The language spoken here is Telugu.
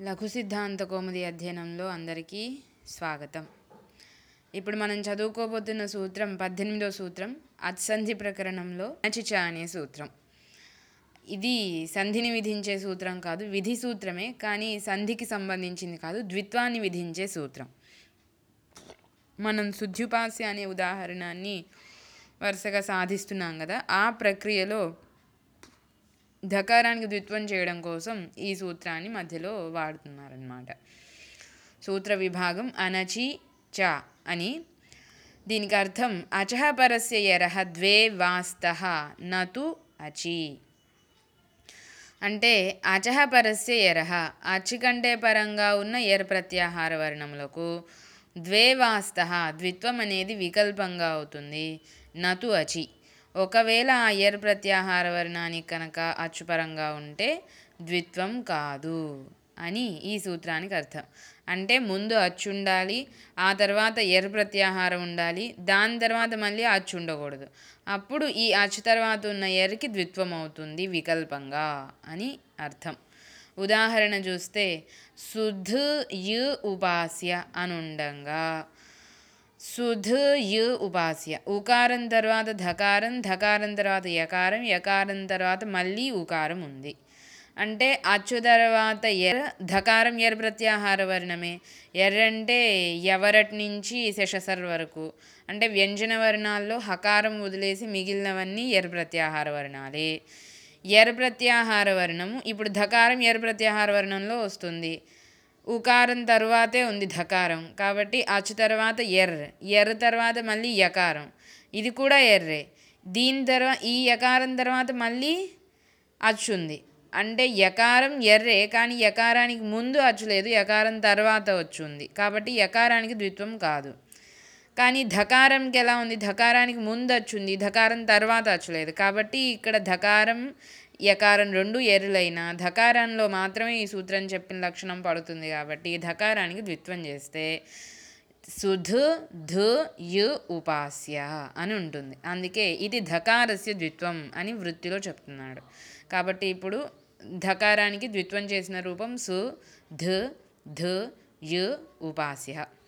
లఘు సిద్ధాంత కోమది అధ్యయనంలో అందరికీ స్వాగతం ఇప్పుడు మనం చదువుకోబోతున్న సూత్రం పద్దెనిమిదో సూత్రం అత్సంధి ప్రకరణంలో నచిచ అనే సూత్రం ఇది సంధిని విధించే సూత్రం కాదు విధి సూత్రమే కానీ సంధికి సంబంధించింది కాదు ద్విత్వాన్ని విధించే సూత్రం మనం శుద్ధ్యుపాస్య అనే ఉదాహరణని వరుసగా సాధిస్తున్నాం కదా ఆ ప్రక్రియలో ధకారానికి ద్విత్వం చేయడం కోసం ఈ సూత్రాన్ని మధ్యలో వాడుతున్నారనమాట సూత్ర విభాగం అనచి చ అని దీనికి అర్థం అచహ పరస్య ఎరహ ద్వే వాస్త నతు అచి అంటే అచహ పరస్య ఎరహ అచి కంటే పరంగా ఉన్న ఎర ప్రత్యాహార వర్ణములకు ద్వే వాస్త ద్విత్వం అనేది వికల్పంగా అవుతుంది నతు అచి ఒకవేళ ఆ ఎర్ ప్రత్యాహార వర్ణానికి కనుక అచ్చుపరంగా ఉంటే ద్విత్వం కాదు అని ఈ సూత్రానికి అర్థం అంటే ముందు అచ్చు ఉండాలి ఆ తర్వాత ఎర్ ప్రత్యాహారం ఉండాలి దాని తర్వాత మళ్ళీ అచ్చు ఉండకూడదు అప్పుడు ఈ అచ్చు తర్వాత ఉన్న ఎర్కి ద్విత్వం అవుతుంది వికల్పంగా అని అర్థం ఉదాహరణ చూస్తే సుధ్ యు ఉపాస్య అనుండంగా సుధ్ యు ఉపాస్య ఉకారం తర్వాత ధకారం ధకారం తర్వాత యకారం యకారం తర్వాత మళ్ళీ ఉకారం ఉంది అంటే అచ్చు తర్వాత ఎర్ ధకారం ఎర్ ప్రత్యాహార వర్ణమే ఎర్ర అంటే ఎవరటి నుంచి శశసర్ వరకు అంటే వ్యంజన వర్ణాల్లో హకారం వదిలేసి మిగిలినవన్నీ ఎర్ ప్రత్యాహార వర్ణాలే ఎర్ ప్రత్యాహార వర్ణము ఇప్పుడు ధకారం ఎర్ ప్రత్యాహార వర్ణంలో వస్తుంది ఉకారం తర్వాతే ఉంది ధకారం కాబట్టి అచ్చు తర్వాత ఎర్ర ఎర్ర తర్వాత మళ్ళీ యకారం ఇది కూడా ఎర్రే దీని తర్వాత ఈ యకారం తర్వాత మళ్ళీ అచ్చు ఉంది అంటే యకారం ఎర్రే కానీ యకారానికి ముందు అచ్చు లేదు యకారం తర్వాత వచ్చుంది కాబట్టి యకారానికి ద్విత్వం కాదు కానీ ధకారంకి ఎలా ఉంది ధకారానికి ముందు అచ్చుంది ధకారం తర్వాత అచ్చులేదు కాబట్టి ఇక్కడ ధకారం యకారం రెండు ఎరులైన ధకారంలో మాత్రమే ఈ సూత్రం చెప్పిన లక్షణం పడుతుంది కాబట్టి ధకారానికి ద్విత్వం చేస్తే సుధ్ ధు యు ఉపాస్య అని ఉంటుంది అందుకే ఇది ధకారస్య ద్విత్వం అని వృత్తిలో చెప్తున్నాడు కాబట్టి ఇప్పుడు ధకారానికి ద్విత్వం చేసిన రూపం సు ధ ధ యు ఉపాస్య